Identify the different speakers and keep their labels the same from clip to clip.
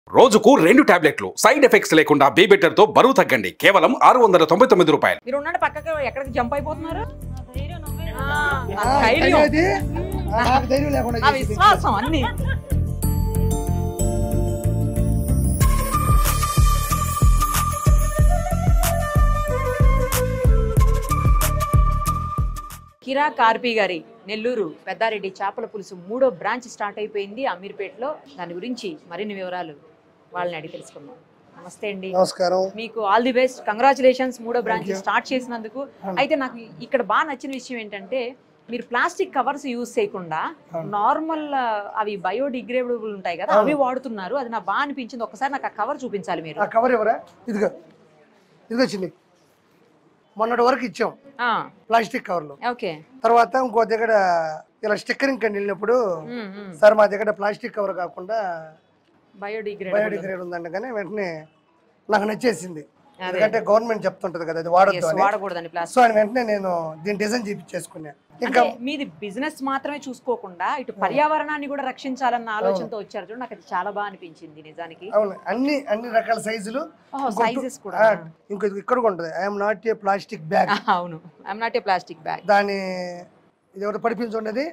Speaker 1: రోజుకు రెండు టాబ్లెట్లు సైడ్ ఎఫెక్ట్స్ లేకుండా బీబెటర్ తో బరువు తగ్గండి కేవలం ఆరు వందల తొంభై తొమ్మిది రూపాయలు
Speaker 2: మీరు ఉండండి పక్కకి ఎక్కడికి జంప్ అయిపోతున్నారు ఆ,
Speaker 3: ఆ,
Speaker 2: ఆ ధైర్యం
Speaker 3: అది, ఆ, నాకు ధైర్యం లేకుండా
Speaker 2: ఆ
Speaker 3: చేసింది.
Speaker 2: విశ్వాసం అన్ని కిరా కార్పి గారి నెల్లూరు పెద్దారెడ్డి చేపల పులుసు మూడో బ్రాంచ్ స్టార్ట్ అయిపోయింది అమీర్పేటలో దాని గురించి మరిన్ని వివరాలు వాళ్ళని అడిగి తెలుసుకుందాం నమస్తే అండి
Speaker 3: నమస్కారం
Speaker 2: మీకు ఆల్ ది బెస్ట్ కంగ్రాచులేషన్స్ మూడో బ్రాంచ్ స్టార్ట్ చేసినందుకు అయితే నాకు ఇక్కడ బాగా నచ్చిన విషయం ఏంటంటే మీరు ప్లాస్టిక్ కవర్స్ యూజ్ చేయకుండా నార్మల్ అవి బయోడిగ్రేడబుల్ ఉంటాయి కదా అవి వాడుతున్నారు అది నాకు బాగా అనిపించింది ఒకసారి నాకు ఆ కవర్ చూపించాలి మీరు
Speaker 3: ఆ కవర్ ఎవరా ఇదిగో ఇదిగో చిన్ని మొన్నటి వరకు ఇచ్చాం
Speaker 2: ఆ,
Speaker 3: ప్లాస్టిక్ కవర్లు
Speaker 2: ఓకే
Speaker 3: తర్వాత ఇంకో దగ్గర ఇలా స్టిక్కరింగ్ కండి వెళ్ళినప్పుడు
Speaker 2: ఉమ్, ఉమ్.
Speaker 3: సార్ మా దగ్గర ప్లాస్టిక్ కవర్ కాకుండా
Speaker 2: బయోడిగ్రేడబుల్
Speaker 3: బయోడిగ్రేడ్ ఉందండి కానీ వెంటనే నాకు నచ్చేసింది
Speaker 2: అదే.
Speaker 3: ఎందుకంటే గవర్నమెంట్ చెప్తుంటది కదా అది వాడొద్దు
Speaker 2: Yes,
Speaker 3: అని
Speaker 2: వాడకూడదని ప్లాస్టిక్
Speaker 3: సో అని వెంటనే నేను దీని డిజైన్ చేపించేసుకున్నా ఇంకా
Speaker 2: అంటే మీది బిజినెస్ మాత్రమే చూసుకోకుండా ఇటు పర్యావరణాన్ని కూడా రక్షించాలన్న ఆలోచనతో వచ్చారు చూడండి నాకు అది చాలా బాగా అనిపించింది నిజానికి
Speaker 3: అవును అన్ని అన్ని రకాల సైజులు
Speaker 2: సైజెస్ కూడా
Speaker 3: ఇంకో ఇక్కడ కూడా ఉంటుంది I'm not a plastic bag
Speaker 2: అవును I'm not a plastic bag
Speaker 3: దాని ఇది ఎవరు పడిపించుండేది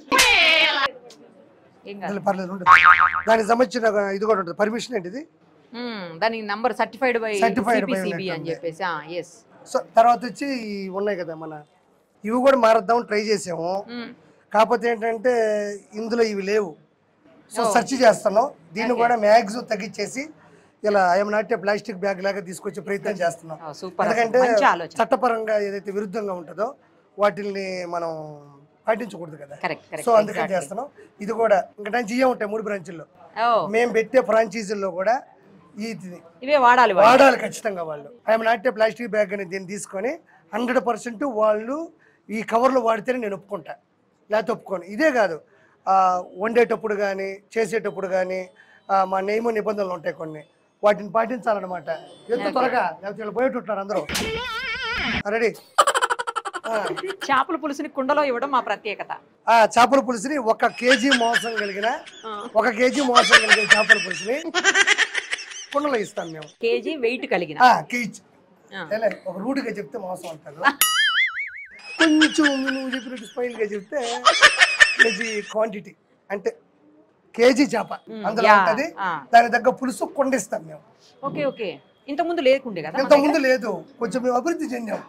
Speaker 2: ఏం కాదు
Speaker 3: అసలు పర్లేదు ఉండదు దానికి సంబంధించిన ఇది కూడా ఉంటుంది పర్మిషన్ ఏంటిది
Speaker 2: మ్మ్. దానికి number certified by
Speaker 3: Certified by
Speaker 2: CPCB అని
Speaker 3: ఉన్నట్టుంది.
Speaker 2: చెప్పేసి ఎస్
Speaker 3: సో తర్వాత వచ్చి ఈ ఉన్నాయి కదా మన ఇవి కూడా మారద్దాం ట్రై చేసాము కాకపోతే ఏంటంటే ఇందులో ఇవి లేవు సో
Speaker 2: Oh.
Speaker 3: సెర్చ్ చేస్తున్నాం దీన్ని
Speaker 2: Okay.
Speaker 3: కూడా మ్యాక్సిమం తగ్గించేసి ఇలా I'm not a plastic bag లాగా తీసుకొచ్చే ప్రయత్నం చేస్తున్నాం
Speaker 2: సూపర్
Speaker 3: ఎందుకంటే
Speaker 2: మంచి ఆలోచన
Speaker 3: చట్టపరంగా ఏదైతే విరుద్ధంగా ఉంటుందో వాటిల్ని మనం పాటించకూడదు కదా
Speaker 2: కరెక్ట్
Speaker 3: సో
Speaker 2: కరెక్ట్
Speaker 3: అందుకని చేస్తున్నాం ఇది కూడా ఇంకా నేను జియో ఉంటాయి మూడు బ్రాంచుల్లో
Speaker 2: ఓ
Speaker 3: మేము పెట్టే ఫ్రాంచైజీల్లో కూడా ఈ ఇది
Speaker 2: ఇవే వాడాలి వాళ్ళు.
Speaker 3: వాడాలి ఖచ్చితంగా వాళ్ళు I'm not a plastic bag అని దీన్ని తీసుకొని హండ్రెడ్ పర్సెంట్ వాళ్ళు ఈ కవర్లు వాడితేనే నేను ఒప్పుకుంటా లేకపోతే ఒప్పుకోను ఇదే కాదు ఆ, వండేటప్పుడు కానీ చేసేటప్పుడు కానీ మా నియమ నిబంధనలు ఉంటాయి కొన్ని వాటిని పాటించాలన్నమాట ఎంత త్వరగా లేకపోతే వీళ్ళు పోయేటట్టున్నారు అందరూ రెడీ
Speaker 2: చేపల పులుసుని కుండలో ఇవ్వడం మా ప్రత్యేకత
Speaker 3: ఆ చేపల పులుసుని ఒక కేజీ మోసం కలిగిన ఒక కేజీ మోసం కలిగిన చేపల పులుసుని కుండలో ఇస్తాం మేము
Speaker 2: కేజీ వెయిట్ కలిగిన
Speaker 3: ఆ, కేజీ
Speaker 2: ఆ.
Speaker 3: ఏలే, ఒక రూట్గా చెప్తే మోసం అంటారు కొంచెం నువ్వు చెప్పినట్టు స్పైల్గా చెప్తే కేజీ క్వాంటిటీ అంటే కేజీ చేప
Speaker 2: మ్,
Speaker 3: అందులో
Speaker 2: యా,
Speaker 3: ఉంటది
Speaker 2: ఆ.
Speaker 3: దాని తగ్గ పులుసు కొండిస్తాం మేము
Speaker 2: ఓకే ఓకే ఇంత ముందు లేకుండే కదా మన
Speaker 3: ఇంత ముందు లేదు కొంచెం మేము అభివృద్ధి చెందాం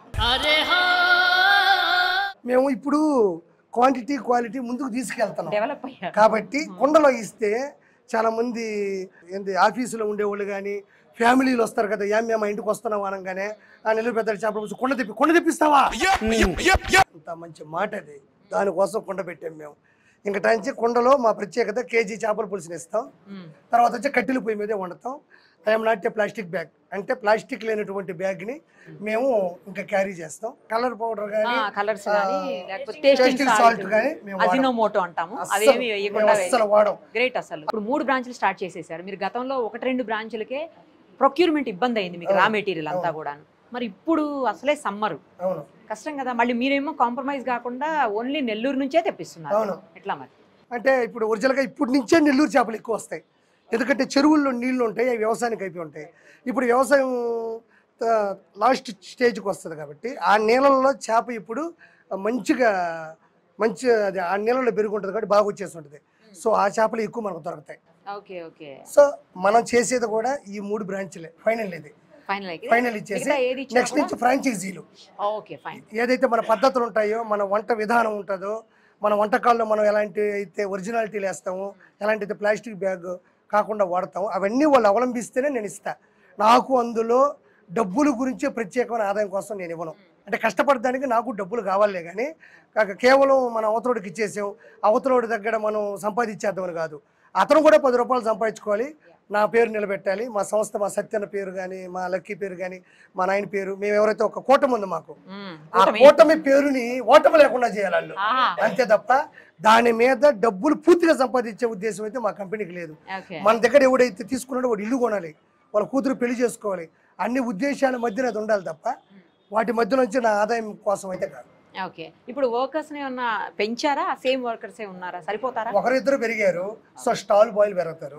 Speaker 3: మేము ఇప్పుడు క్వాంటిటీ క్వాలిటీ ముందుకు తీసుకెళ్తున్నాం
Speaker 2: డెవలప్ అయ్యారు
Speaker 3: కాబట్టి కుండలో ఇస్తే చాలా మంది ఏంది ఆఫీసులో ఉండేవాళ్ళు కానీ ఫ్యామిలీలు వస్తారు కదా ఏం మేము ఇంటికి వస్తున్నాం అనగానే ఆ నెల్లూరు పెద్ద చేపల పులుసు కుండ తెప్పి కుండ తెప్పిస్తావా అంత మంచి మాట అది దానికోసం కుండ పెట్టాం మేము ఇంకా నుంచి కుండలో మా ప్రత్యేకత కేజీ చేపల పులుసుని ఇస్తాం
Speaker 2: మ్మ్.
Speaker 3: తర్వాత వచ్చి కట్టెల పొయ్యి మీదే వండుతాం I'm not a plastic bag అంటే ప్లాస్టిక్ లేనటువంటి బ్యాగ్ని మేము ఇంకా క్యారీ చేస్తాం కలర్ పౌడర్
Speaker 2: ఆ,
Speaker 3: కానీ
Speaker 2: కలర్స్
Speaker 3: ఆ,
Speaker 2: కానీ లేకపోతే టేస్టింగ్
Speaker 3: tasting
Speaker 2: సాల్ట్
Speaker 3: salt గానీ మేము వాడం.
Speaker 2: అజినోమోటో అంటాము
Speaker 3: అస్సలు-
Speaker 2: అవేమి
Speaker 3: మేము
Speaker 2: వేయకుండా
Speaker 3: అస్సలు వాడం
Speaker 2: గ్రేట్ అసలు ఇప్పుడు మూడు బ్రాంచ్లు స్టార్ట్ చేసేసారు మీరు గతంలో ఒకటి రెండు బ్రాంచులకే ప్రొక్యూర్మెంట్ ఇబ్బంది అయింది మీకు రా మెటీరియల్ అంతా కూడా మరి ఇప్పుడు అసలే సమ్మర్
Speaker 3: అవును
Speaker 2: కష్టం కదా మళ్ళీ మీరేమో కాంప్రమైజ్ కాకుండా ఓన్లీ నెల్లూరు నుంచే తెప్పిస్తున్నారు
Speaker 3: అవును.
Speaker 2: ఎట్లా మరి
Speaker 3: అంటే ఇప్పుడు ఒరిజినల్గా ఇప్పటి నుంచే నెల్లూరు చేపలు ఎక్కువ వస్తాయి ఎందుకంటే చెరువుల్లో నీళ్లు ఉంటాయి అవి వ్యవసాయానికి అయిపోయి ఉంటాయి ఇప్పుడు వ్యవసాయం లాస్ట్ స్టేజ్కి వస్తుంది కాబట్టి ఆ నీళ్ళల్లో చేప ఇప్పుడు మంచిగా మంచి అది ఆ నీళ్ళలో పెరుగు ఉంటుంది కాబట్టి బాగా వచ్చేసి ఉంటుంది సో ఆ చేపలు ఎక్కువ మనకు దొరుకుతాయి
Speaker 2: ఓకే ఓకే
Speaker 3: సో మనం చేసేది కూడా ఈ మూడు బ్రాంచ్లే ఫైనల్ ఇది
Speaker 2: ఫైనల్
Speaker 3: ఫైనల్ ఇచ్చేసి
Speaker 2: ఏది ఇచ్చినా
Speaker 3: నెక్స్ట్ నుంచి ఫ్రాంచైజీలు
Speaker 2: ఓకే ఫైన్
Speaker 3: ఏదైతే మన పద్ధతులు ఉంటాయో మన వంట విధానం ఉంటుందో మన వంటకాల్లో మనం ఎలాంటి అయితే ఒరిజినాలిటీలు వేస్తామో ఎలాంటి అయితే ప్లాస్టిక్ బ్యాగ్ కాకుండా వాడతామో అవన్నీ వాళ్ళు అవలంబిస్తేనే నేను ఇస్తా నాకు అందులో డబ్బుల గురించి ప్రత్యేకమైన ఆదాయం కోసం నేను ఇవ్వను అంటే కష్టపడడానికి నాకు డబ్బులు కావాలే కానీ కాక కేవలం మన అవతలోడికి ఇచ్చేసాం అవతలోడి దగ్గర మనం సంపాదించేద్దామని కాదు అతను కూడా పది రూపాయలు సంపాదించుకోవాలి నా పేరు నిలబెట్టాలి మా సంస్థ మా సత్యన్న పేరు కానీ మా లక్కీ పేరు కానీ మా నాయన పేరు మేము ఎవరైతే ఒక కూటమి ఉంది మాకు ఆ కూటమి పేరుని ఓటమి లేకుండా చేయాలి వాళ్ళు అంతే తప్ప దాని మీద డబ్బులు పూర్తిగా సంపాదించే ఉద్దేశం అయితే మా కంపెనీకి లేదు
Speaker 2: ఓకే
Speaker 3: మన దగ్గర ఎవడైతే తీసుకున్నాడో వాడు ఇల్లు కొనాలి వాళ్ళ కూతురు పెళ్లి చేసుకోవాలి అన్ని ఉద్దేశాల మధ్యన అది ఉండాలి తప్ప వాటి మధ్య నుంచి నా ఆదాయం కోసం అయితే కాదు
Speaker 2: ఓకే ఇప్పుడు వర్కర్స్ ఏమన్నా పెంచారా సేమ్ వర్కర్స్ ఉన్నారా సరిపోతారా
Speaker 3: ఒకరిద్దరు పెరిగారు సో స్టాల్ బాయ్లు పెరుగుతారు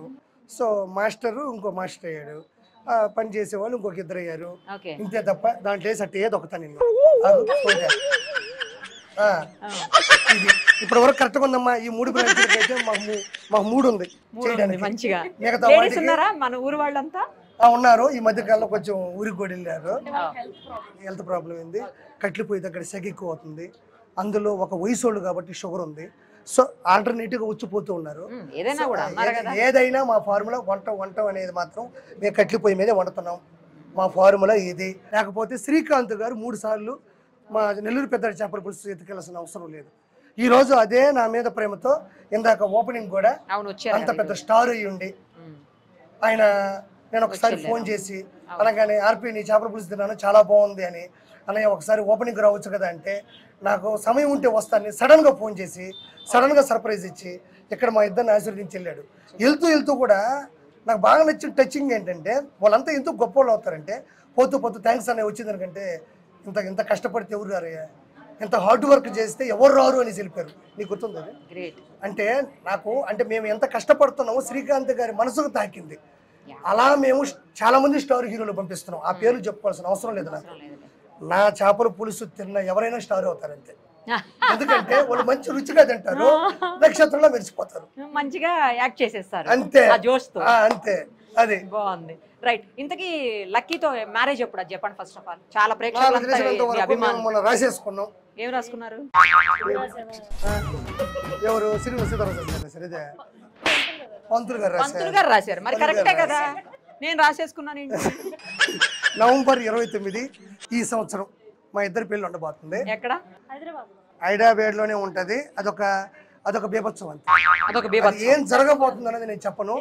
Speaker 3: సో మాస్టరు ఇంకో మాస్టర్ అయ్యాడు ఆ, పని చేసేవాళ్ళు ఇంకొక ఇద్దరు అయ్యారు
Speaker 2: ఓకే
Speaker 3: ఇంతే తప్ప దాంట్లో వేసి అట్టే దొక్కుతా నిన్ను ఆగు, పోదా. ఆ, ఇది ఇప్పటి వరకు కరెక్ట్గా ఉందమ్మా ఈ మూడు బ్రాంచ్లకి అయితే మాకు మూ- మాకు మూడు ఉంది
Speaker 2: మూడు ఉంది
Speaker 3: చేయడానికి
Speaker 2: మంచిగా
Speaker 3: మిగతా
Speaker 2: లేడీస్
Speaker 3: వాటికి
Speaker 2: ఉన్నారా మన ఊరు వాళ్ళంతా
Speaker 3: ఆ, ఉన్నారు ఈ మధ్య కాలంలో కొంచెం ఊరికి కూడా వెళ్ళారు హెల్త్ ప్రాబ్లం ఉంది కట్లు పోయి దగ్గర సెగ ఎక్కువ అవుతుంది అందులో ఒక వయసు వాళ్ళు కాబట్టి షుగర్ ఉంది సో ఆల్టర్నేటివ్గా వచ్చిపోతూ ఉన్నారు
Speaker 2: ఉమ్, ఏదైనా కూడా
Speaker 3: సో,
Speaker 2: అన్నారు
Speaker 3: ఏది-
Speaker 2: కదా
Speaker 3: ఏదైనా మా ఫార్ములా వంట వంట అనేది మాత్రం మేము కట్లి పొయ్యి మీదే వండుతున్నాం మా ఫార్ములా ఇది లేకపోతే శ్రీకాంత్ గారు మూడు సార్లు మా నెల్లూరు పెద్ద చేపల పులుసు ఎత్తుకెళ్ళాల్సిన అవసరం లేదు ఈ రోజు అదే నా మీద ప్రేమతో ఇందాక ఓపెనింగ్ కూడా
Speaker 2: అవును వచ్చారు
Speaker 3: అంత
Speaker 2: కదా
Speaker 3: పెద్ద
Speaker 2: ఈరోజు.
Speaker 3: స్టార్ అయ్యి ఉండి
Speaker 2: ఉమ్,
Speaker 3: ఆయన నేను ఒకసారి
Speaker 2: వచ్చి
Speaker 3: ఫోన్ చేసి అనగానే ఆర్పి నీ చేపల పులుసు తిన్నాను చాలా బాగుంది అని అన్నయ్య ఒకసారి ఓపెనింగ్ రావచ్చు కదా అంటే నాకు సమయం ఉంటే వస్తాను సడన్ గా ఫోన్ చేసి సడన్ గా సర్ప్రైజ్ ఇచ్చి ఇక్కడ మా ఇద్దరిని ఆశీర్వదించి వెళ్ళాడు వెళ్తూ వెళ్తూ కూడా నాకు బాగా నచ్చిన టచింగ్ ఏంటంటే వాళ్ళంతా ఎంతో గొప్ప వాళ్ళు అవుతారంటే పోతూ పోతూ థ్యాంక్స్ అనే వచ్చింది ఎందుకంటే ఇంత ఇంత కష్టపడితే ఎవరు రారయ్యా ఇంత హార్డ్ వర్క్ చేస్తే ఎవరు రారు అని తెలిపారు నీకు గుర్తుంది అది?
Speaker 2: గ్రేట్
Speaker 3: అంటే నాకు అంటే మేము ఎంత కష్టపడుతున్నామో శ్రీకాంత్ గారి మనసుకు తాకింది
Speaker 2: Yeah.
Speaker 3: అలా మేము చాలా మంది స్టార్ హీరోలు పంపిస్తున్నాం ఆ పేర్లు చెప్పుకోవాల్సిన అవసరం లేదు నాకు నా చేపల పులుసు తిన్న ఎవరైనా స్టార్ అవుతారంతే ఎందుకంటే వాళ్ళు మంచి రుచిగా తింటారు నక్షత్రంలో మెరిసిపోతారు
Speaker 2: మంచిగా యాక్ట్ చేసేస్తారు
Speaker 3: అంతే
Speaker 2: ఆ జోష్ తో
Speaker 3: ఆ, అంతే అది
Speaker 2: బాగుంది రైట్ ఇంతకీ లక్కీతో మ్యారేజ్ ఎప్పుడు అది చెప్పండి ఫస్ట్ ఆఫ్ ఆల్ చాలా
Speaker 3: నా
Speaker 2: ప్రేక్షకులంతా
Speaker 3: తెలిసినంత
Speaker 2: మీ
Speaker 3: వరకు
Speaker 2: అభిమానులు
Speaker 3: మేము మొన్న రాసేసుకున్నాం
Speaker 2: ఏం రాసుకున్నారు
Speaker 3: ఆ, ఎవరు శ్రీ సీతారామ సార్ ఇదే పంతులు గారు
Speaker 2: పంతులు
Speaker 3: రాశారు
Speaker 2: గారు రాశారు మరి
Speaker 3: పంతులు
Speaker 2: కరెక్టే
Speaker 3: గారు
Speaker 2: కదా నేను రాసేసుకున్నాను ఏంటి
Speaker 3: నవంబర్ ఇరవై తొమ్మిది ఈ సంవత్సరం మా ఇద్దరి పెళ్ళి ఉండబోతుంది
Speaker 2: ఎక్కడ
Speaker 3: హైదరాబాద్ లోనే ఉంటది అదొక అదొక బీభత్సం అంతే
Speaker 2: అదొక
Speaker 3: అది
Speaker 2: బీభత్సం
Speaker 3: ఏం జరగబోతుంది అనేది నేను చెప్పను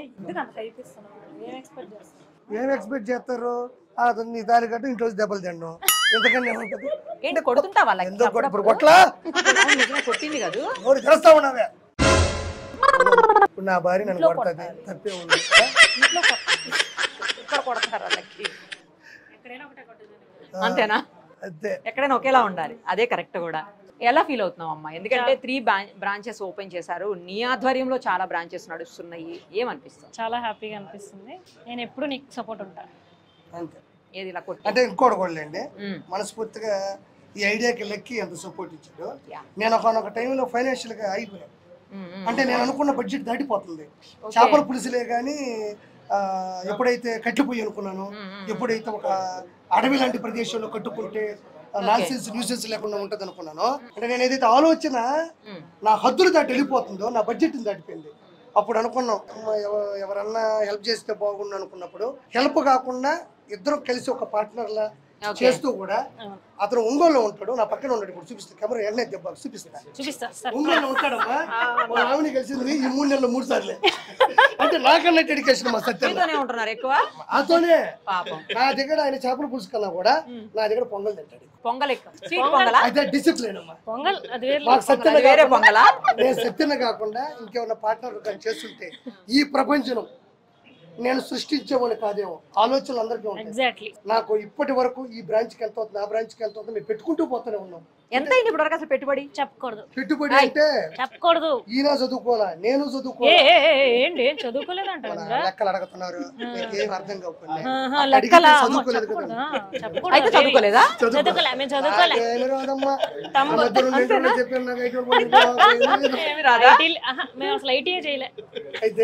Speaker 3: ఏం ఎక్స్పెక్ట్ చేస్తారు ఆ, నీ దారి కట్టు ఇంట్లో దెబ్బలు తిండు ఎందుకని ఏముంటది
Speaker 2: ఏంటి కొడుతుంటా వాళ్ళకి
Speaker 3: ఎందుకు కొట్- ఇప్పుడు
Speaker 2: అప్పుడప్పుడు?
Speaker 3: కొట్లా
Speaker 2: అవును, నిజమే కొట్టింది కాదు
Speaker 3: నోరు తెరస్తా ఉన్నావే ఇప్పుడు నా భార్య నన్ను కొడుతుంది తప్పే ఉంది
Speaker 2: ఇక్కడ కొడతారు వాళ్ళకి అంతేనా
Speaker 3: అంతే
Speaker 2: ఎక్కడైనా ఒకేలా ఉండాలి అదే కరెక్ట్ కూడా ఎలా ఫీల్ అవుతున్నావు అమ్మా ఎందుకంటే త్రీ బ్రాంచెస్ ఓపెన్ చేశారు నీ ఆధ్వర్యంలో చాలా బ్రాంచెస్ నడుస్తున్నాయి ఏమనిపిస్తుంది
Speaker 4: చాలా హ్యాపీగా అనిపిస్తుంది నేను ఎప్పుడు నీకు సపోర్ట్ ఉంటాను
Speaker 3: అంతే
Speaker 2: ఏది ఇలా కొట్టి
Speaker 3: అంటే ఇంకోటి కూడా లేండి
Speaker 2: ఉమ్,
Speaker 3: మనస్ఫూర్తిగా ఈ ఐడియాకి లెక్కి ఎంత సపోర్ట్ ఇచ్చాడు
Speaker 2: Yeah.
Speaker 3: నేను ఒకనొక టైంలో ఫైనాన్షియల్ గా అయిపోయాను
Speaker 2: ఉమ్, ఉమ్.
Speaker 3: అంటే నేను అనుకున్న బడ్జెట్ దాటిపోతుంది
Speaker 2: Okay.
Speaker 3: చేపల పులుసులే కానీ ఎప్పుడైతే కట్లిపోయి అనుకున్నాను
Speaker 2: ఉమ్, ఉమ్.
Speaker 3: ఎప్పుడైతే ఒక అడవి లాంటి ప్రదేశంలో కట్టుకుంటే నాన్సెన్స్ న్యూసెన్స్ లేకుండా ఉంటుంది అనుకున్నాను అంటే నేను ఏదైతే ఆలోచన
Speaker 2: ఉమ్,
Speaker 3: నా హద్దులు దాటి వెళ్ళిపోతుందో నా బడ్జెట్ దాటిపోయింది అప్పుడు అనుకున్నాం అమ్మ, ఎవ- ఎవరన్నా హెల్ప్ చేస్తే బాగుండు అనుకున్నప్పుడు హెల్ప్ కాకుండా ఇద్దరు కలిసి ఒక పార్ట్నర్ లా
Speaker 2: Okay.
Speaker 3: చేస్తూ కూడా
Speaker 4: అవును.
Speaker 3: అతను ఒంగోలులో ఉంటాడు నా పక్కన ఉన్నాడు ఇప్పుడు చూపిస్తా కెమెరా ఎన్నే దెబ్బ చూపిస్తా
Speaker 4: చూపిస్తా సార్
Speaker 3: ఒంగోలులో ఉంటాడమ్మా మా ఆవిని కలిసింది ఈ మూడు నెలలు మూడు సార్లే అంటే నాకన్నా డెడికేషన్ మా సత్యం
Speaker 2: మీతోనే ఉంటున్నారు ఎక్కువ
Speaker 3: అతోనే
Speaker 2: పాపం
Speaker 3: నా దగ్గర ఆయన చేపల పులుసు కన్నా కూడా నా దగ్గర పొంగల్ తింటాడు
Speaker 2: పొంగల్ ఎక్కువ స్వీట్ పొంగలా
Speaker 3: అయితే డిసిప్లిన్ అమ్మా
Speaker 4: పొంగల్ అది వేరే
Speaker 3: మాకు సత్యం
Speaker 2: అది వేరే పొంగలా
Speaker 3: నేను సత్యన కాకుండా ఇంకేమన్నా పార్ట్నర్ కానీ చేస్తుంటే ఈ ప్రపంచం నేను సృష్టించేవాడిని కాదేమో ఆలోచనలు అందరికీ ఉంటాయి
Speaker 4: ఎగ్జాక్ట్లీ
Speaker 3: నాకు ఇప్పటి వరకు ఈ బ్రాంచ్కి ఎంత అవుతుంది ఆ బ్రాంచ్కి ఎంత అవుతుంది మేము పెట్టుకుంటూ పోతూనే ఉన్నాం
Speaker 2: ఎంత అయింది ఇప్పటివరకు అసలు పెట్టుబడి
Speaker 4: చెప్పకూడదు
Speaker 3: పెట్టుబడి
Speaker 2: ఆయ్.
Speaker 3: అంటే
Speaker 4: చెప్పకూడదు
Speaker 3: ఈయన చదువుకోవాలా నేను
Speaker 4: ఏ
Speaker 3: చదువుకోవాలా
Speaker 4: ఏ, ఏ, ఏ, ఏంటి ఏం చదువుకోలేదంట
Speaker 3: మన లెక్కలు అడుగుతున్నారు మీకు ఏం అర్థం కాకుండా
Speaker 4: ఆహా,
Speaker 3: అడిగితే
Speaker 4: లెక్కల అమ్మ,
Speaker 3: చదువుకోలేదు కదా
Speaker 4: చెప్పకూడదా?
Speaker 2: అయితే
Speaker 4: చెప్పకూడదు
Speaker 2: చదువుకోలేదా
Speaker 4: చదువుకోలే మేము చదువుకోలే
Speaker 3: నాకేమీ రాదమ్మా
Speaker 4: తమ్ముడు.
Speaker 3: ఆ మధ్య రెండు ఇంటర్వ్యూలు చెప్పాను నాకు ఐటీ వాళ్ళు నాకేమీ లేదు.
Speaker 2: ఏమి రాదా
Speaker 4: ఐటీ ఆహా, మేము అసలు ఐటీఏ చేయలే
Speaker 3: అయితే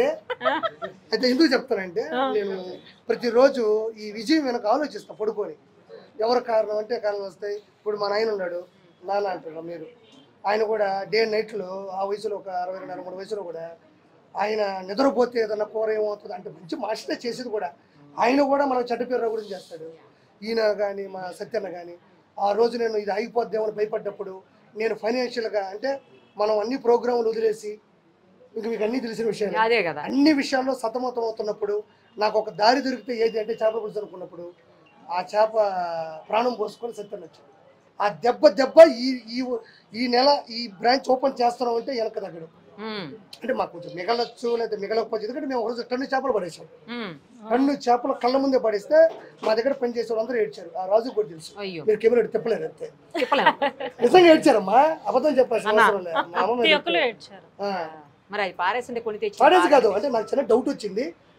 Speaker 3: అయితే ఎందుకు చెప్తానంటే నేను ప్రతిరోజు ఈ విజయం వెనక ఆలోచిస్తా పడుకొని ఎవరు కారణం అంటే కారణం వస్తాయి ఇప్పుడు మా నాయన ఉన్నాడు నాన్న అంటారు మీరు ఆయన కూడా డే నైట్లో ఆ వయసులో ఒక అరవై రెండు అరవై మూడు వయసులో కూడా ఆయన నిద్రపోతే ఏదన్నా కూర ఏమవుతుంది అంటే మంచి మాస్టరే చేసేది కూడా ఆయన కూడా మనం చెడ్డ పేరు గురించి చేస్తాడు ఈయన కానీ మా సత్యన్న కానీ ఆ రోజు నేను ఇది అయిపోద్దేమో అని భయపడ్డప్పుడు నేను ఫైనాన్షియల్గా అంటే మనం అన్ని ప్రోగ్రాములు వదిలేసి ఇంక మీకు అన్నీ తెలిసిన విషయాలు
Speaker 2: అదే కదా
Speaker 3: అన్ని విషయాల్లో సతమతం అవుతున్నప్పుడు నాకు ఒక దారి దొరికితే ఏది అంటే చేపల పులుసు అనుకున్నప్పుడు ఆ చేప ప్రాణం పోసుకొని సత్యం వచ్చాడు ఆ దెబ్బ దెబ్బ ఈ ఈ ఈ నెల ఈ బ్రాంచ్ ఓపెన్ చేస్తున్నాం అంటే వెనక తగ్గడు
Speaker 2: ఉమ్,
Speaker 3: అంటే మాకు కొంచెం మిగలొచ్చు లేదా మిగలకపోవచ్చు ఎందుకంటే మేము ఒకరోజు టన్ను చేపలు పడేసాం
Speaker 2: ఉమ్.
Speaker 3: టన్ను చేపలు కళ్ళ ముందే పడేస్తే మా దగ్గర పని చేసే వాళ్ళందరూ ఏడ్చారు ఆ రాజు కూడా తెలుసు
Speaker 2: అయ్యో
Speaker 3: మీరు కెమెరా తిప్పలేరు అంతే
Speaker 2: చెప్పలేము
Speaker 3: నిజంగా ఏడ్చారమ్మా అబద్ధం చెప్పాల్సిన
Speaker 2: అన్నా.
Speaker 3: అవసరం లేదు మా అమ్మ మీద
Speaker 4: ప్రతి ఒక్కరు
Speaker 3: చెప్పారు.
Speaker 4: ఏడ్చారు
Speaker 3: ఆ.
Speaker 2: మరి అది పారేస్తుంటే కొని తెచ్చి
Speaker 3: పడేసి కాదు అంటే నాకు చిన్న డౌట్ వచ్చింది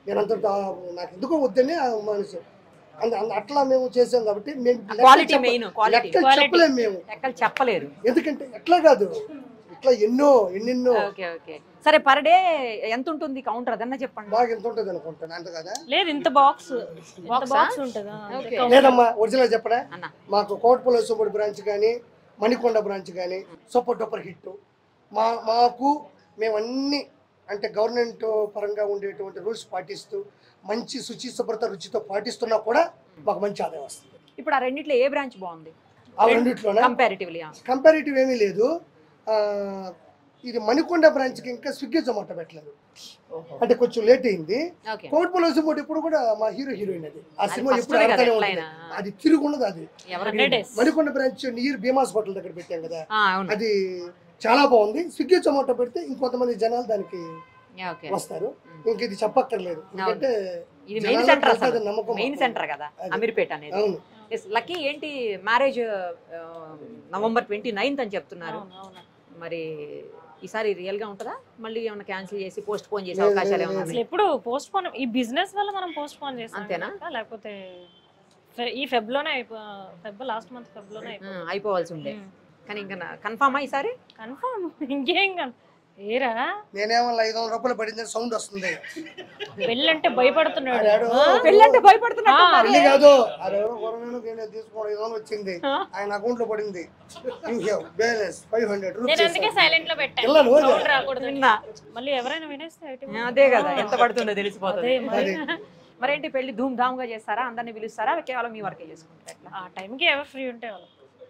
Speaker 3: నేను అంత నాకు ఎందుకో వద్దని ఆ మనసు అంద అంద- అట్లా మేము చేసాం కాబట్టి మేము లెక్కలు
Speaker 2: క్వాలిటీ
Speaker 3: చెప్ప-
Speaker 2: మెయిన్ క్వాలిటీ
Speaker 3: లెక్కలు
Speaker 4: Quality.
Speaker 3: చెప్పలేము మేము
Speaker 2: ఎక్కడ చెప్పలేరు
Speaker 3: ఎందుకంటే ఎట్లా కాదు ఇట్లా ఎన్నో ఎన్నెన్నో
Speaker 2: ఓకే ఓకే సరే పర్ డే ఎంత ఉంటుంది కౌంటర్ అదన్నా చెప్పండి
Speaker 3: బాగా ఎంత ఉంటుంది అనుకుంటాను అంత కదా
Speaker 4: లేదు ఇంత బాక్స్ ఇంత
Speaker 2: Box ఆ?
Speaker 4: బాక్స్ ఉంటుందా
Speaker 2: Okay.
Speaker 3: లేదమ్మా ఒరిజినల్ చెప్పడా
Speaker 2: అన్న
Speaker 3: మాకు కోటపల్లి సూపర్ బ్రాంచ్ కానీ మణికొండ బ్రాంచ్ కానీ సూపర్ డూపర్ హిట్ మా మాకు మేము అన్ని అంటే గవర్నమెంట్ పరంగా ఉండేటువంటి రూల్స్ పాటిస్తూ మంచి శుచి శుభ్రత రుచితో పాటిస్తున్నా కూడా మాకు మంచి ఆదాయం వస్తుంది
Speaker 2: ఇప్పుడు ఆ రెండిట్లో ఏ బ్రాంచ్ బాగుంది
Speaker 3: ఆ రెండిట్లోనే
Speaker 2: కంపారిటివ్లీ
Speaker 3: కంపారిటివ్ ఏమీ లేదు ఆ, ఇది మణికొండ బ్రాంచ్కి ఇంకా స్విగ్గీ జొమాటో పెట్టలేదు అంటే కొంచెం లేట్ అయింది
Speaker 2: ఓకే
Speaker 3: కోటపల్లి సూపర్ ఇప్పుడు కూడా మా హీరో హీరోయిన్ అది ఆ
Speaker 2: అది
Speaker 3: సినిమా
Speaker 2: first
Speaker 3: ఎప్పుడు
Speaker 2: దే కదా
Speaker 3: ఆడుతూనే
Speaker 2: ఎట్లయినా.
Speaker 3: ఉంటుంది అది తిరుగున్నది అది
Speaker 2: ఎవరు
Speaker 4: hundred days
Speaker 3: Manikonda branch near Bheemas hotel దగ్గర పెట్టాం కదా
Speaker 2: ఆ, అవును
Speaker 3: అది చాలా బాగుంది స్విగ్గీ జొమాటో పెడితే ఇంకొంతమంది జనాలు దానికి
Speaker 2: యా, ఓకే
Speaker 3: వస్తారు ఇంక ఇది చెప్పక్కర్లేదు ఎందుకంటే
Speaker 2: ఇది మెయిన్
Speaker 3: జనాలకు
Speaker 2: సెంటర్
Speaker 3: అది
Speaker 2: అసలు
Speaker 3: నమ్మకం
Speaker 2: మెయిన్
Speaker 3: మాకు.
Speaker 2: సెంటర్ కదా
Speaker 3: అది.
Speaker 2: అమీర్పేట అనేది
Speaker 3: అవును
Speaker 2: లక్కీ ఏంటి మ్యారేజ్ నవంబర్ ట్వంటీ నైన్త్ అని చెప్తున్నారు
Speaker 4: అవును అవును
Speaker 2: మరి ఈసారి రియల్ గా ఉంటుందా మళ్ళీ ఏమైనా క్యాన్సిల్ చేసి పోస్ట్ పోన్ చేసే
Speaker 3: లేదు,
Speaker 2: అవకాశాలు
Speaker 3: లేదు,
Speaker 2: ఏమైనా
Speaker 4: అసలు
Speaker 2: ఉన్నాయా?
Speaker 4: ఎప్పుడు పోస్ట్ పోన్ ఈ బిజినెస్ వల్ల మనం పోస్ట్ పోన్ చేస్తాం
Speaker 2: అంతేనా?
Speaker 4: కనుక, లేకపోతే ఫె- ఈ ఫెబ్ లోనే అయిపో ఫెబ్ లాస్ట్ మంత్ ఫెబ్ లోనే
Speaker 2: ఆ, అయిపోవాల్సి ఉండే కానీ ఇంకా కన్ఫామా ఈసారి
Speaker 4: కన్ఫర్మ్ ఇంకేం కన్ ఏరా
Speaker 3: నేనేమో ఐదు వందల రూపాయలు పడింది సౌండ్ వస్తుంది
Speaker 4: పెళ్ళంటే భయపడుతున్నాడు
Speaker 3: ఆడాడు.
Speaker 4: ఆ?
Speaker 2: పెళ్ళంటే భయపడుతున్నా
Speaker 4: ఆ,
Speaker 3: పెళ్లి కాదు అరెవరో కొరవేను నేను తీసుకోవడం ఐదు వందలు వచ్చింది ఆయన అకౌంట్ లో పడింది you have balance five hundred
Speaker 4: నేను అందుకే సైలెంట్ లో పెట్టాను
Speaker 3: పిల్లలు ఓకే.
Speaker 4: Sound రాకూడదు
Speaker 2: విన్నా
Speaker 4: మళ్ళీ ఎవరైనా వినేస్తే ఐటమ్
Speaker 2: అదే కదా ఎంత పడుతుందో తెలిసిపోతుంది
Speaker 4: అదే మరి
Speaker 2: మరేంటి పెళ్లి ధూమ్ ధామ్ గా చేస్తారా అందరిని పిలుస్తారా కేవలం మీ వరకే చేసుకుంటారా ఎట్లా?
Speaker 4: ఆ టైంకి ఎవరు ఫ్రీ ఉంటే వాళ్ళు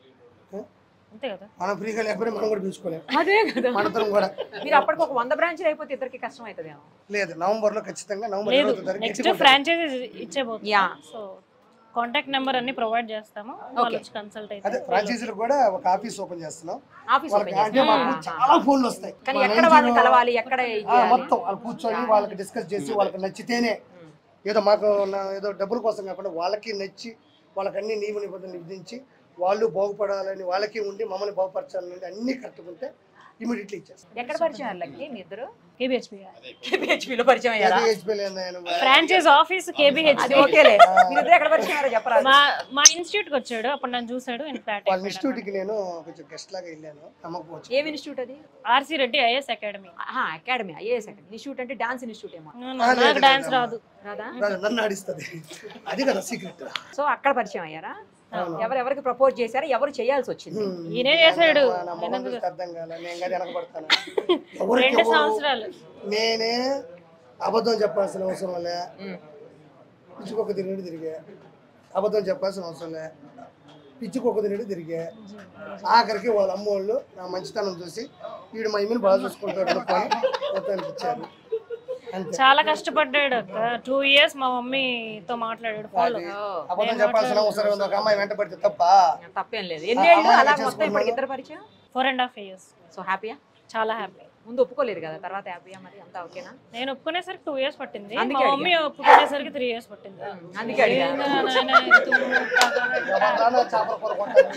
Speaker 4: అంతే కదా
Speaker 3: మనం ఫ్రీగా లేకపోతే మనం కూడా పిలుచుకోలేము
Speaker 2: అదే కదా
Speaker 3: మనతరం కూడా
Speaker 2: మీరు అప్పటికి ఒక వంద బ్రాంచ్లు అయిపోతే ఇద్దరికి కష్టం అవుతుందేమో
Speaker 3: లేదు నవంబర్ లో ఖచ్చితంగా నవంబర్
Speaker 4: లేదు
Speaker 3: ఇరవై తారీఖు
Speaker 4: నెక్స్ట్
Speaker 3: గట్టిగా
Speaker 4: ఫ్రాంచైజీ ఇచ్చేబోతుంది
Speaker 2: Yeah.
Speaker 4: సో కాంటాక్ట్ నెంబర్ అన్ని ప్రొవైడ్ చేస్తాము వాళ్ళు వచ్చి కన్సల్ట్
Speaker 3: అదే
Speaker 4: అయితే
Speaker 3: ఫ్రాంచైజీలు కూడా ఒక ఆఫీస్ ఓపెన్ చేస్తున్నాం
Speaker 2: ఆఫీస్
Speaker 3: వాళ్ళకి
Speaker 2: ఓపెన్
Speaker 3: అంటే మాకు చాలా ఫోన్లు వస్తాయి
Speaker 2: కానీ
Speaker 3: మా
Speaker 2: ఎక్కడ
Speaker 3: నైన్టీలో-
Speaker 2: వాళ్ళని కలవాలి ఎక్కడ ఇది
Speaker 3: ఆ,
Speaker 2: చేయాలి?
Speaker 3: మొత్తం వాళ్ళు కూర్చొని వాళ్ళకి డిస్కస్ చేసి వాళ్ళకి నచ్చితేనే ఏదో మాకు నా- ఏదో డబ్బుల కోసం కాకుండా వాళ్ళకి నచ్చి వాళ్ళకి అన్ని నియమ నిబంధనలు విధించి వాళ్ళు బాగుపడాలని వాళ్ళకి ఉండి మమ్మల్ని బాగుపరచాలని అన్ని కట్టుకుంటే ఇమీడియట్లీ ఇచ్చేస్తాం
Speaker 2: ఎక్కడ పరిచయం అయ్యారు మీ ఇద్దరు
Speaker 4: కేబిహెచ్పి
Speaker 2: KPHP లో పరిచయం అయ్యారా
Speaker 3: అదే HP లేదు ఆయన.
Speaker 4: ఫ్రాంచైజ్ ఆఫీస్ కేబిహెచ్
Speaker 2: అది ఓకేలే మీరు ఇద్దరు ఎక్కడ పరిచయం అయ్యారో చెప్పరా
Speaker 4: మా మా ఇన్స్టిట్యూట్ కి వచ్చాడు అప్పుడు నన్ను చూసాడు నేను ఫ్లాట్
Speaker 3: వాళ్ళ ఇన్స్టిట్యూట్ కి నేను కొంచెం గెస్ట్ లాగా వెళ్ళాను నమ్మకపోవచ్చు
Speaker 2: ఏం ఇన్స్టిట్యూట్ అది
Speaker 4: RC Reddy IS academy
Speaker 2: academy IAS academy institute అంటే డాన్స్ ఇన్స్టిట్యూట్ ఏమో
Speaker 3: లేదు,
Speaker 4: నాకు
Speaker 3: లేదు,
Speaker 4: డాన్స్
Speaker 3: లేదు.
Speaker 4: రాదు
Speaker 2: రాదా
Speaker 3: నన్ను- నన్ను ఆడిస్తుంది అది కదా సీక్రెట్
Speaker 2: సో అక్కడ పరిచయం అయ్యారా ఎవరు ఎవరికి ప్రపోజ్ చేశారా ఎవరు చేయాల్సి వచ్చింది
Speaker 4: ఈయనే చేశాడు
Speaker 3: నా మొహం చూస్తే అర్థం కాలే నేను కదా వెనకబడతాను
Speaker 4: రెండు
Speaker 3: ఎవరికి
Speaker 4: సంవత్సరాలు
Speaker 3: నేనే అబద్ధం చెప్పాల్సిన అవసరం లే
Speaker 2: ఉమ్.
Speaker 3: పిచ్చుకొక తిరిగి తిరిగా అబద్ధం చెప్పాల్సిన అవసరం లే పిచ్చుకొక తిరిగి తిరిగా ఆఖరికి వాళ్ళ అమ్మోళ్ళు నా మంచితనం చూసి వీడు మా ఇమ్మని బాగా చూసుకుంటాడు అనుకొని మొత్తానికి ఇచ్చారు అంతే
Speaker 4: చాలా కష్టపడ్డాడు అక్క టూ ఇయర్స్ మా మమ్మీతో మాట్లాడాడు ఫోన్ లో
Speaker 2: ఓ,
Speaker 3: అబద్ధం చెప్పాల్సిన అవసరం ఉంది ఒక అమ్మాయి వెంట పడితే తప్ప
Speaker 2: తప్పేం లేదు ఎన్ని ఏళ్ళు
Speaker 3: అమ్మాయిని
Speaker 2: అలా మొత్తం
Speaker 3: చేసుకున్నాను.
Speaker 2: ఇప్పటికి ఇద్దరు పరిచయం
Speaker 4: four and half years
Speaker 2: so హ్యాపీయా
Speaker 4: చాలా హ్యాపీ
Speaker 2: ముందు ఒప్పుకోలేదు కదా తర్వాత హ్యాపీయా మరి అంతా ఓకేనా
Speaker 4: నేను ఒప్పుకునేసరికి టూ ఇయర్స్ పట్టింది
Speaker 2: అందుకే
Speaker 4: మా మమ్మీ ఒప్పుకునేసరికి త్రీ ఇయర్స్ పట్టింది
Speaker 2: అందుకే అడిగా
Speaker 4: ఏందా నాయనా ఇది తుమ్ము, కాకా,
Speaker 3: ఎవరిదానా చేపల కూర కొట్టాలి.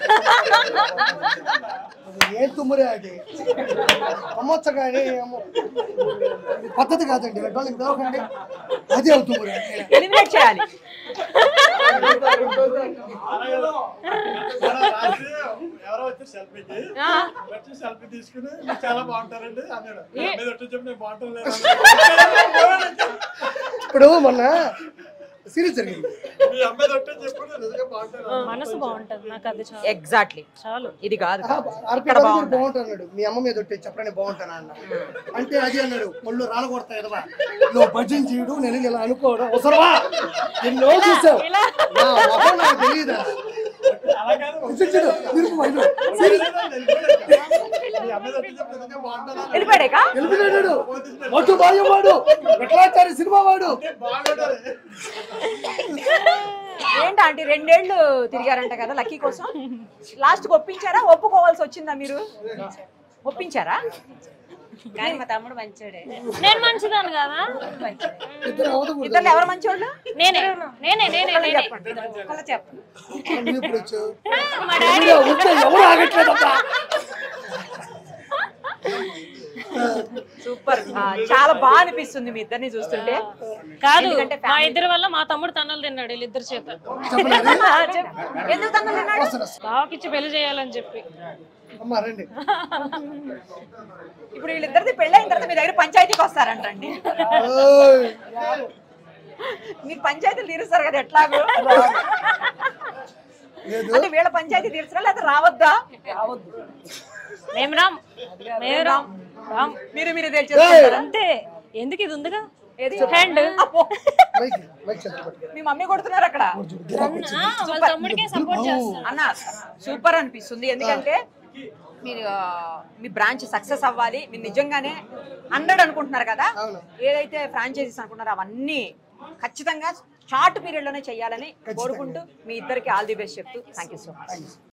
Speaker 3: అది ఏం తుమ్మురే అది అమ్మొచ్చ కానీ అమ్మో. ఇది పద్ధతి కాదండి వాళ్ళకి పిలవకండి అదే తుమ్మురే
Speaker 2: ఎలిమినేట్ చేయాలి
Speaker 5: ఎవరో వచ్చి సెల్ఫీకి
Speaker 2: ఆ,
Speaker 5: వచ్చి సెల్ఫీ తీసుకుని మీరు చాలా బాగుంటారండి అన్నాడు మీ
Speaker 2: ఏ?
Speaker 5: అమ్మాయి వచ్చి చెప్పి నేను బాగుంటాను లేదు
Speaker 3: ఇప్పుడు మొన్న సిరీస్ జరిగింది
Speaker 5: మీ అమ్మాయి తొట్టే చెప్పు నేను నిజంగా బాగుంటాను
Speaker 4: మనసు బాగుంటది నాకు అది చాలు
Speaker 2: ఎగ్జాక్ట్లీ
Speaker 4: చాలు
Speaker 2: ఇది కాదు కాదు.
Speaker 3: ఆర్పి
Speaker 2: ఇక్కడ బాగుంది
Speaker 3: బాగుంటా అన్నాడు మీ అమ్మ మీద ఒట్టి చెప్పడానికి బాగుంటాను అన్న అంటే అది అన్నాడు పళ్ళు రాలగొడతాయి కదా నువ్వు భజన చేయడు నేను ఇలా అనుకోవడం అవసరమా ఎన్నో చూసావు నా మొహం నాకు తెలియదా
Speaker 5: అలా కాదు
Speaker 3: చూడు, తిరుపు మైలు. సీరియస్
Speaker 5: మీ అమ్మాయి తొట్టి చెప్పి నిజంగా బాగుంటాను అన్నాడు.
Speaker 2: వెళ్ళిపోయాడేక
Speaker 3: వెళ్ళిపోయాడు మొట్టు బాగా వాడు విఠలాచారి సినిమా వాడు
Speaker 5: బాగుంటారు
Speaker 2: ఏంటి ఆంటీ రెండేళ్లు తిరిగారంట కదా లక్కీ కోసం లాస్ట్ ఒప్పించారా ఒప్పుకోవాల్సి వచ్చిందా మీరు ఒప్పించారా
Speaker 6: కానీ మా తమ్ముడు మంచోడే
Speaker 4: నేను మంచిదాను కదా
Speaker 3: ఇద్దరు అవతకూడదు
Speaker 2: ఇద్దరు ఎవరు మంచోళ్ళు
Speaker 4: నేనే నేనే నేనే నేనే
Speaker 2: చెప్పండి
Speaker 6: ఒకళ్ళు చెప్పండి
Speaker 3: నువ్వు ఇప్పుడు వచ్చావు
Speaker 4: మా డాడీ
Speaker 3: వచ్చా ఎవరు ఆగట్లేదబ్బా
Speaker 2: సో సూపర్ చాలా బాగా అనిపిస్తుంది మీ ఇద్దరిని చూస్తుంటే
Speaker 4: కాదు
Speaker 2: ఎందుకంటే
Speaker 4: మా ఇద్దరి వల్ల మా తమ్ముడు తన్నులు తిన్నాడు వీళ్ళిద్దరి చేత
Speaker 2: చెప్పు. ఎందుకు తను తిన్నాడు
Speaker 4: బావకిచ్చి పెళ్లి చేయాలని చెప్పి
Speaker 3: అమ్మ రండి
Speaker 2: ఇప్పుడు వీళ్ళిద్దరిది పెళ్ళైన తర్వాత మీ దగ్గర పంచాయతీకి వస్తారంటండి
Speaker 3: ఓయ్.
Speaker 2: మీరు పంచాయతీలు తీరుస్తారు కదా ఎట్లాగో
Speaker 3: లేదు
Speaker 2: అంటే వీళ్ళ పంచాయతీ తీర్చరా లేదా రావద్దా
Speaker 4: మేము రామ్ మేము రామ్ రామ్
Speaker 2: మీరు మీరు తెచ్చేసుకుంటారా
Speaker 4: అంతే ఎందుకు ఇది ఉందిగా
Speaker 2: ఏది
Speaker 4: హ్యాండ్
Speaker 2: అబ్బో.
Speaker 3: మైక్ మైక్ చేతిలో పట్టు.
Speaker 2: మీ మమ్మీ కొడుతున్నారు అక్కడ
Speaker 4: వాళ్ళ తమ్ముడికే సపోర్ట్ చేస్తాను
Speaker 2: అన్న సూపర్ అనిపిస్తుంది ఎందుకంటే మీరు ఆ, మీ బ్రాంచ్ సక్సెస్ అవ్వాలి మీరు నిజంగానే హండ్రెడ్ అనుకుంటున్నారు కదా
Speaker 3: అవును.
Speaker 2: ఏదైతే ఫ్రాంచైజీస్ అనుకుంటున్నారో అవన్నీ ఖచ్చితంగా షార్ట్ పీరియడ్ లోనే చేయాలని కోరుకుంటూ మీ ఇద్దరికి ఆల్ ది బెస్ట్ చెప్తూ థ్యాంక్ యూ సో మచ్